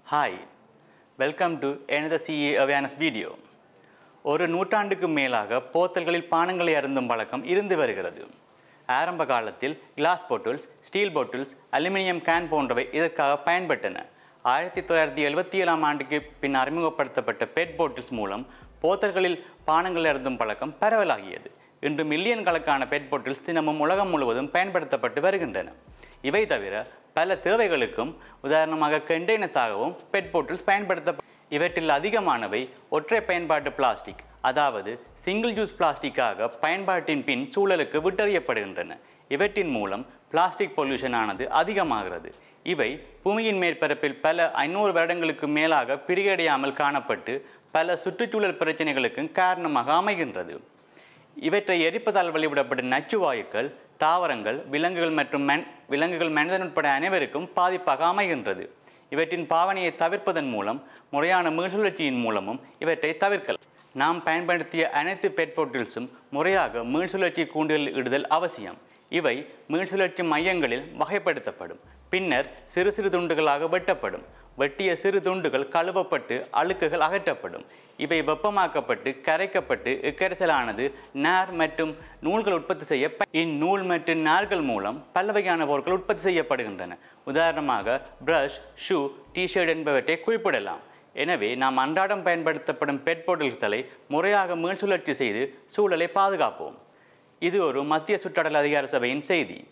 hi welcome to எனது CA awareness video ஒரு நூற்றாண்டுக்கு மேலாக போத்தல்களில் பானங்களை அருந்தும் பழக்கம் இருந்து வருகிறது ஆரம்ப காலத்தில் glass bottles steel bottles aluminium can போன்றவை இதற்காக பயன்பட்டன ஆயிரத்தி தொள்ளாயிரத்தி எழுபத்தி ஏழாம் ஆண்டுக்கு பின் அறிமுகப்படுத்தப்பட்ட பெட் போட்டில்ஸ் மூலம் போத்தல்களில் பானங்கள் அருந்தும் பழக்கம் பரவலாகியது இன்று மில்லியன் கணக்கான பெட் போட்டில்ஸ் தினமும் உலகம் முழுவதும் பயன்படுத்தப்பட்டு வருகின்றன இவை தவிர பல தேவைகளுக்கும் உதாரணமாக கண்டெய்னர்ஸாகவும் பெட் போட்டில்ஸ் பயன்படுத்த இவற்றில் அதிகமானவை ஒற்றை பயன்பாட்டு பிளாஸ்டிக் அதாவது சிங்கிள் யூஸ் பிளாஸ்டிக்காக பயன்பாட்டின் பின் சூழலுக்கு விட்டறியப்படுகின்றன இவற்றின் மூலம் பிளாஸ்டிக் பொல்யூஷன் ஆனது அதிகமாகிறது இவை பூமியின் மேற்பரப்பில் பல ஐநூறு வருடங்களுக்கு மேலாக பிரிகடையாமல் காணப்பட்டு பல சுற்றுச்சூழல் பிரச்சனைகளுக்கும் காரணமாக அமைகின்றது இவற்றை எரிப்பதால் வெளிவிடப்படும் நச்சு வாயுக்கள் தாவரங்கள் விலங்குகள் மற்றும் மண் விலங்குகள் மனிதன் உட்பட அனைவருக்கும் பாதிப்பாக அமைகின்றது இவற்றின் பாவனையை தவிர்ப்பதன் மூலம் முறையான மீள்சுழற்சியின் மூலமும் இவற்றை தவிர்க்கலாம் நாம் பயன்படுத்திய அனைத்து பெட் பொட்டில்ஸும் முறையாக மீள்சுழற்சி கூண்டுகளில் இடுதல் அவசியம் இவை மீள்சுழற்சி மையங்களில் வகைப்படுத்தப்படும் பின்னர் சிறு சிறு துண்டுகளாக வெட்டப்படும் வெட்டிய சிறு துண்டுகள் கழுவப்பட்டு அழுக்குகள் அகற்றப்படும் இவை வெப்பமாக்கப்பட்டு கரைக்கப்பட்டு இக்கரைசலானது நார் மற்றும் நூல்கள் உற்பத்தி செய்ய ப- இந்நூல் மற்றும் நார்கள் மூலம் பல வகையான பொருட்கள் உற்பத்தி செய்யப்படுகின்றன உதாரணமாக பிரஷ் ஷூ டிஷர்ட் என்பவற்றை குறிப்பிடலாம் எனவே நாம் அன்றாடம் பயன்படுத்தப்படும் பெட் பொருட்களை முறையாக மீள்சுழற்சி செய்து சூழலை பாதுகாப்போம் இது ஒரு மத்திய சுற்றடல் அதிகார சபையின் செய்தி